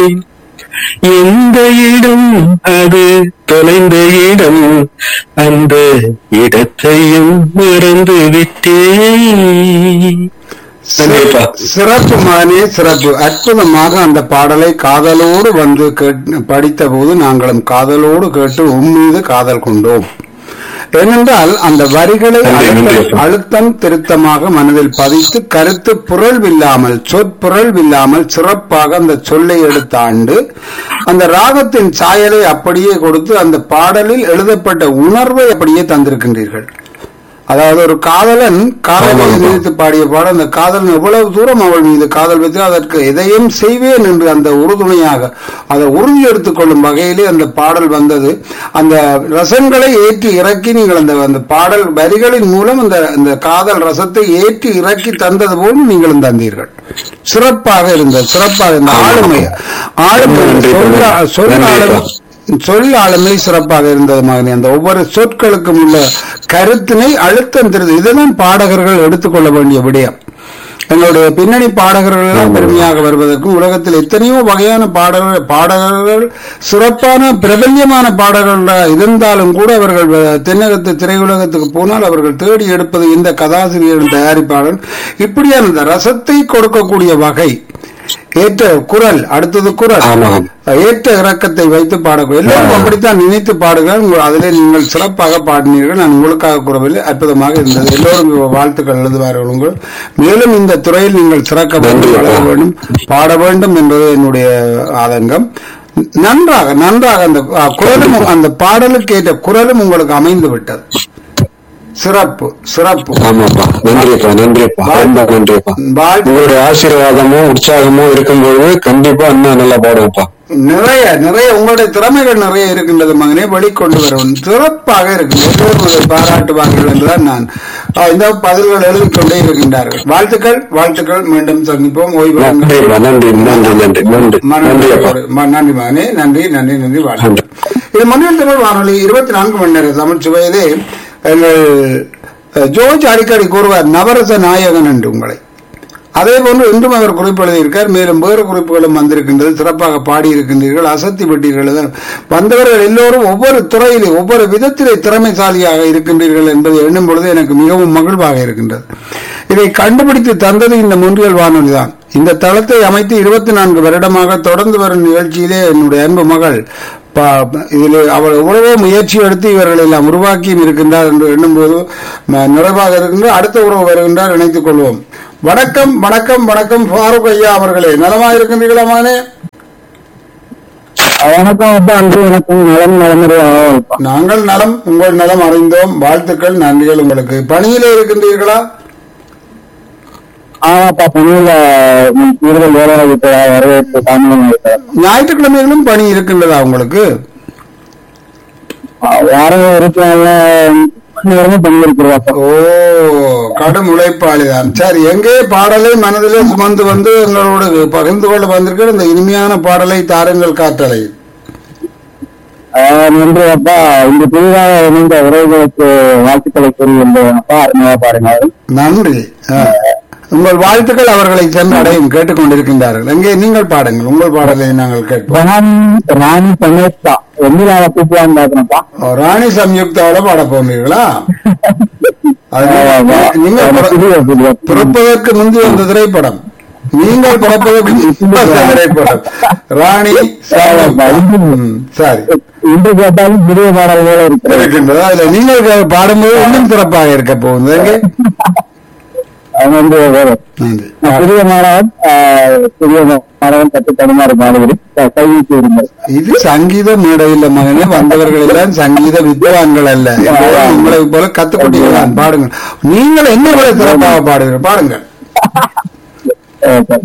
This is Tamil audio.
விட்டேன் எந்த இடம் அது தொலைந்த இடம் அந்த இடத்தையும் மறந்து விட்டேன் நன்றிப்பா. சிறப்பு மானே சிறப்பு அற்புதமாக அந்த பாடலை காதலோடு வந்து படித்த போது நாங்களும் காதலோடு கேட்டு உம்மீது காதல் கொண்டோம் ஏனென்றால் அந்த வரிகளை நன்றி, அழுத்தம் நன்றி. அழுத்தம் திருத்தமாக மனதில் பதித்து கருத்து புரள்வில்லாமல் சொற்புரள்வில்லாமல் சிறப்பாக அந்த சொல்லை எடுத்த ஆண்டு அந்த ராகத்தின் சாயலை அப்படியே கொடுத்து அந்த பாடலில் எழுதப்பட்ட உணர்வை அப்படியே தந்திருக்கின்றீர்கள் அதாவது ஒரு காதலன் காதலை ஆமாம். நினைத்து பாடிய பாடல் அந்த காதலன் எவ்வளவு தூரம் அவள் மீது காதல் வைத்து அதற்கு எதையும் செய்வேன் என்று அந்த உறுதுணையாக அதை உறுதி எடுத்துக் கொள்ளும் வகையிலே அந்த பாடல் வந்தது அந்த ரசங்களை ஏற்றி இறக்கி நீங்கள் அந்த அந்த பாடல் வரிகளின் மூலம் அந்த அந்த காதல் ரசத்தை ஏற்றி இறக்கி தந்தது போல் நீங்களும் தந்தீர்கள் சிறப்பாக இருந்தது சிறப்பாக இருந்த ஆளுமை ஆளுமை நன்றி, சொல்ல நன்றி. சொல்ல நன்றிப்பா. ஆளுமை சொல் ஆளுமை சிறப்பாக இருந்தது மகனே அந்த ஒவ்வொரு சொற்களுக்கும் உள்ள கருத்தினை அழுத்தம் தெரிந்து இதுதான் பாடகர்கள் எடுத்துக்கொள்ள வேண்டிய விடயம் எங்களுடைய பின்னணி பாடகர்கள் எல்லாம் பெருமையாக வருவதற்கும் உலகத்தில் எத்தனையோ வகையான பாடகர்கள் பாடகர்கள் சிறப்பான பிரபல்யமான பாடகர்கள் இருந்தாலும் கூட அவர்கள் வ- தென்னகத்து திரையுலகத்துக்கு போனால் அவர்கள் தேடி எடுப்பது இந்த கதாசிரியர் தயாரிப்பாளர் இப்படியான இந்த ரசத்தை கொடுக்கக்கூடிய வகை ஏற்ற குரல் அடுத்தது குரல் ஆமாம். ஏற்ற இறக்கத்தை வைத்து பாடக்கூடிய எல்லாரும் அப்படித்தான் நினைத்து பாடுகிறார் உங்கள் அதிலே நீங்கள் சிறப்பாக பாடினீர்கள் நான் உங்களுக்காக கூறவில்லை அற்புதமாக இருந்தது எல்லோரும் வாழ்த்துக்கள் எழுதுவார்கள் உங்கள் மேலும் இந்த துறையில் நீங்கள் சிறக்க வேண்டும் நன்றி. வளர வேண்டும் பாட வேண்டும் என்பது என்னுடைய ஆதங்கம் நன்றாக நன்றாக அந்த அ, குரலும் அந்த பாடலுக்கு ஏற்ற குரலும் உங்களுக்கு அமைந்து விட்டது சிறப்பு சிறப்பு ஆமாப்பா நன்றிப்பா நன்றிப்பா ரொம்ப நன்றிப்பா வாழ்த்து உங்களுடைய ஆசீர்வாதமும் உற்சாகமும் இருக்கும்போது கண்டிப்பா இன்னும் நல்லா பாடுவேன்ப்பா நிறைய நிறைய உங்களுடைய திறமைகள் நிறைய இருக்கின்றது மகனே வெளிக்கொண்டு வரவும் சிறப்பாக இருக்கு எல்லோரும் அதை பாராட்டுவார்கள் என்றுதான் நான் ஆ, இந்த பதில்கள் எழுதிக் கொண்டே இருக்கின்றார்கள் வாழ்த்துக்கள் வாழ்த்துக்கள் மீண்டும் சந்திப்போம் ஓய்வு நன்றிப்பா நன்றி நன்றி நன்றி நன்றி நன்றிப்பா ம- நன்றி மகனே நன்றி நன்றி நன்றி வாழ்த்துக்கள் இது மண்ணில் தமிழ் வானொலி இருபத்தி நான்கு மணி நேர தமிழ் சுவையிலே எங்கள் அஹ், ஜோர்ஜ் அடிக்கடி கூறுவார் நவரச நாயகன் என்று உங்களை அதே போன்று இன்றும் அவர் குறிப்பு எழுதியிருக்கார் மேலும் வேறு குறிப்புகளும் வந்திருக்கின்றது சிறப்பாக பாடியிருக்கின்றீர்கள் அசத்தி விட்டீர்கள் வந்தவர்கள் எல்லோரும் ஒவ்வொரு துறையிலே ஒவ்வொரு விதத்திலே திறமைசாலியாக இருக்கின்றீர்கள் என்பதை எண்ணும் பொழுது எனக்கு மிகவும் மகிழ்வாக இருக்கின்றது இதை கண்டுபிடித்து தந்தது இந்த முன்றியல் வானொலி தான் இந்த தளத்தை அமைத்து இருபத்தி நான்கு வருடமாக தொடர்ந்து வரும் நிகழ்ச்சியிலே என்னுடைய அன்பு மகள் ப- இதில் அவள் எவ்வளவோ முயற்சி எடுத்து இவர்கள் எல்லாம் உருவாக்கியும் இருக்கின்றார் என்று எண்ணும்போது ம- நிறைவாக இருக்கின்ற அடுத்த உறவு வருகின்றார் இணைத்துக் கொள்வோம் வணக்கம் வணக்கம் வணக்கம் ஃபாரூக் ஐயா அவர்களே நலமா இருக்கின்றீர்களா மகனே வணக்கம் அப்பா அன்று வணக்கம் நலம் நலமுறை நாங்கள் நலம் உங்கள் நலம் அறிந்தோம் வாழ்த்துக்கள் நன்றிகள் உங்களுக்கு பணியிலே இருக்கின்றீர்களா ஆமாப்பா பணியில கூடுதல் வேலைவாய்ப்பு வரவேற்பு தாமதம் இருக்கிறது ஞாயிற்றுக்கிழமைகளும் பணி இருக்கின்றதா உங்களுக்கு வாரம் இருக்கிறாங்க நேரமும் பணி இருக்கிறதா ஓ கடும் உழைப்பாளிதான் சரி எங்கே பாடலை மனதிலே சுமந்து வந்து எங்களோடு பகிர்ந்து கொள்ள வந்திருக்கிற இந்த இனிமையான பாடலை தாருங்கள் காற்றலை நன்றி அப்பா இந்த புதிதாக இணைந்த உறவுகளுக்கு வாழ்த்துக்களை கூறியிருந்தேன் அப்பா அருமையா பாருங்க நன்றி ஆ. உங்கள் வாழ்த்துக்கள் அவர்களை சென்று அடையும் கேட்டுக்கொண்டிருக்கின்றார்கள் எங்கே நீங்கள் பாடுங்கள் உங்கள் பாடலை நாங்கள் கேட்போம் ராணி ராணி சமேஷ்தா வெண்ணிலாவை கூப்பிடலான்னு பாக்குறேன்ப்பா ஓ, ராணி சம்யுக்தாவோட பாட போகிறீர்களா அது நீங்கள் பிற- புதிய புதிய பிறப்பதற்கு முந்தி வந்த திரைப்படம் நீங்கள் பிறப்பதற்கு முந்தி வந்த திரைப்படம் ராணி சம்யுக்தா. ம், சரி இன்று கேட்டாலும் புதிய பாடல்கள் இருக்கிறது இருக்கின்றது அதுல நீங்கள் கே- பாடும்போது இன்னும் சிறப்பாக இருக்க போகுது எங்கே? அது வந்து வேறு நன்றி புதிய மாணவன் ஆஹ், புதிய மாணவன் கட்டு தடுமாறு மாணவரி கைவிட்டு இருந்தது இது சங்கீத மேடையில் மகனே வந்தவர்கள் எல்லாம் சங்கீத வித்வான்கள் அல்ல எல்லோரும் உங்களை போல கத்துக்குட்டிகள் தான் பாடுங்கள் நீங்கள் என்ன விட சிறப்பாக பாடுங்கள் பாடுங்கள்